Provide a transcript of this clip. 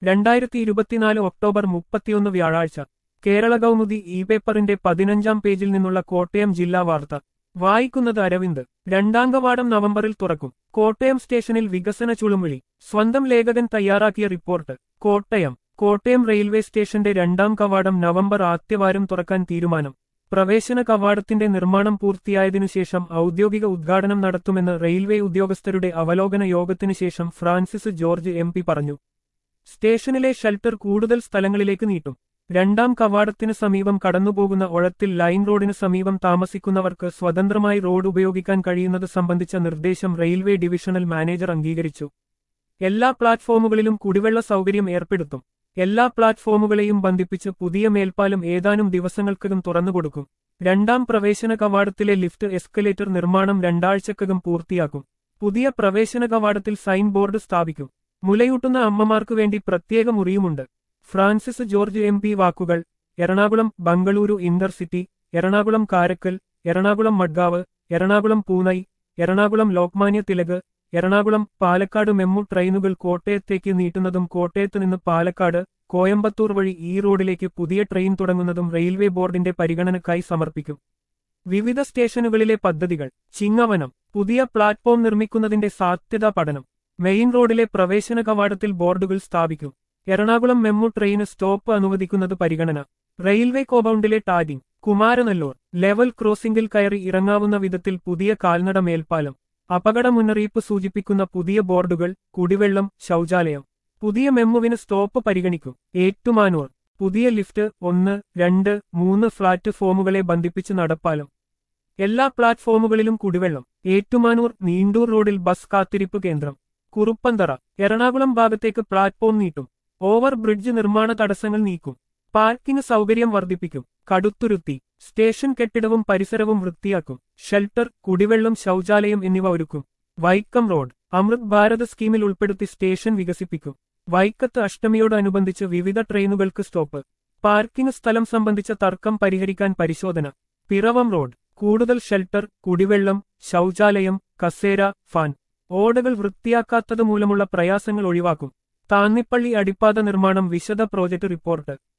രണ്ടായിരത്തി ഇരുപത്തിനാല് ഒക്ടോബർ മുപ്പത്തിയൊന്ന് വ്യാഴാഴ്ച കേരള കൗമുദി ഇ പേപ്പറിന്റെ പതിനഞ്ചാം പേജിൽ നിന്നുള്ള കോട്ടയം ജില്ലാ വാർത്ത വായിക്കുന്നത് അരവിന്ദ് രണ്ടാം കവാടം നവംബറിൽ തുറക്കും കോട്ടയം സ്റ്റേഷനിൽ വികസന ചുളുമിളി സ്വന്തം ലേഖകൻ തയ്യാറാക്കിയ റിപ്പോർട്ട് കോട്ടയം കോട്ടയം റെയിൽവേ സ്റ്റേഷന്റെ രണ്ടാം കവാടം നവംബർ ആദ്യവാരം തുറക്കാൻ തീരുമാനം പ്രവേശന കവാടത്തിന്റെ നിർമ്മാണം പൂർത്തിയായതിനുശേഷം ഔദ്യോഗിക ഉദ്ഘാടനം നടത്തുമെന്ന് റെയിൽവേ ഉദ്യോഗസ്ഥരുടെ അവലോകന യോഗത്തിനു ശേഷം ഫ്രാൻസിസ് ജോർജ് എം പറഞ്ഞു സ്റ്റേഷനിലെ ഷെൽട്ടർ കൂടുതൽ സ്ഥലങ്ങളിലേക്ക് നീട്ടും രണ്ടാം കവാടത്തിന് സമീപം കടന്നുപോകുന്ന ഒഴത്തിൽ ലൈൻ റോഡിന് സമീപം താമസിക്കുന്നവർക്ക് സ്വതന്ത്രമായി റോഡ് ഉപയോഗിക്കാൻ കഴിയുന്നത് സംബന്ധിച്ച നിർദ്ദേശം റെയിൽവേ ഡിവിഷണൽ മാനേജർ അംഗീകരിച്ചു എല്ലാ പ്ലാറ്റ്ഫോമുകളിലും കുടിവെള്ള സൗകര്യം ഏർപ്പെടുത്തും എല്ലാ പ്ലാറ്റ്ഫോമുകളെയും ബന്ധിപ്പിച്ച് പുതിയ മേൽപ്പാലം ഏതാനും ദിവസങ്ങൾക്കകം തുറന്നുകൊടുക്കും രണ്ടാം പ്രവേശന കവാടത്തിലെ ലിഫ്റ്റ് എസ്കലേറ്റർ നിർമ്മാണം രണ്ടാഴ്ചക്കകം പൂർത്തിയാക്കും പുതിയ പ്രവേശന കവാടത്തിൽ സൈൻ ബോർഡ് സ്ഥാപിക്കും മുലയൂട്ടുന്ന അമ്മമാർക്കു വേണ്ടി പ്രത്യേക മുറിയുമുണ്ട് ഫ്രാൻസിസ് ജോർജ് എം പി വാക്കുകൾ എറണാകുളം ബംഗളൂരു ഇന്റർസിറ്റി എറണാകുളം കാരക്കൽ എറണാകുളം മഡ്ഗാവ് എറണാകുളം പൂനൈ എറണാകുളം ലോക്മാന്യ തിലക് എറണാകുളം പാലക്കാട് മെമ്മു ട്രെയിനുകൾ കോട്ടയത്തേക്ക് നീട്ടുന്നതും കോട്ടയത്ത് നിന്ന് പാലക്കാട് കോയമ്പത്തൂർ വഴി ഈ റോഡിലേക്ക് പുതിയ ട്രെയിൻ തുടങ്ങുന്നതും റെയിൽവേ ബോർഡിന്റെ പരിഗണനക്കായി സമർപ്പിക്കും വിവിധ സ്റ്റേഷനുകളിലെ പദ്ധതികൾ ചിങ്ങവനം പുതിയ പ്ലാറ്റ്ഫോം നിർമ്മിക്കുന്നതിന്റെ സാധ്യതാ പഠനം മെയിൻ റോഡിലെ പ്രവേശന കവാടത്തിൽ ബോർഡുകൾ സ്ഥാപിക്കും എറണാകുളം മെമ്മു ട്രെയിന് സ്റ്റോപ്പ് അനുവദിക്കുന്നത് പരിഗണന റെയിൽവേ കോമ്പൗണ്ടിലെ ടാഗിംഗ് കുമാരനല്ലൂർ ലെവൽ ക്രോസിംഗിൽ കയറി ഇറങ്ങാവുന്ന വിധത്തിൽ പുതിയ കാൽനട മേൽപ്പാലം അപകട മുന്നറിയിപ്പ് സൂചിപ്പിക്കുന്ന പുതിയ ബോർഡുകൾ കുടിവെള്ളം ശൗചാലയം പുതിയ മെമ്മുവിന് സ്റ്റോപ്പ് പരിഗണിക്കും ഏറ്റുമാനൂർ പുതിയ ലിഫ്റ്റ് ഒന്ന് രണ്ട് മൂന്ന് പ്ലാറ്റ്ഫോമുകളെ ബന്ധിപ്പിച്ച് നടപ്പാലം എല്ലാ പ്ലാറ്റ്ഫോമുകളിലും കുടിവെള്ളം ഏറ്റുമാനൂർ നീണ്ടൂർ റോഡിൽ ബസ് കാത്തിരിപ്പ് കേന്ദ്രം കുറുപ്പന്തറ എറണാകുളം ഭാഗത്തേക്ക് പ്ലാറ്റ്ഫോം നീട്ടും ഓവർ ബ്രിഡ്ജ് നിർമ്മാണ തടസ്സങ്ങൾ നീക്കും പാർക്കിംഗ് സൗകര്യം വർദ്ധിപ്പിക്കും കടുത്തുരുത്തി സ്റ്റേഷൻ കെട്ടിടവും പരിസരവും വൃത്തിയാക്കും ഷെൽട്ടർ കുടിവെള്ളം ശൗചാലയം എന്നിവ ഒരുക്കും വൈക്കം റോഡ് അമൃത് ഭാരത് സ്കീമിൽ ഉൾപ്പെടുത്തി സ്റ്റേഷൻ വികസിപ്പിക്കും വൈക്കത്ത് അഷ്ടമിയോടനുബന്ധിച്ച് വിവിധ ട്രെയിനുകൾക്ക് സ്റ്റോപ്പ് പാർക്കിംഗ് സ്ഥലം സംബന്ധിച്ച തർക്കം പരിഹരിക്കാൻ പരിശോധന പിറവം റോഡ് കൂടുതൽ ഷെൽട്ടർ കുടിവെള്ളം ശൗചാലയം കസേര ഫാൻ ഓടകൾ വൃത്തിയാക്കാത്തത് മൂലമുള്ള പ്രയാസങ്ങൾ ഒഴിവാക്കും താന്നിപ്പള്ളി അടിപ്പാത നിർമ്മാണം വിശദ പ്രോജക്ട് റിപ്പോർട്ട്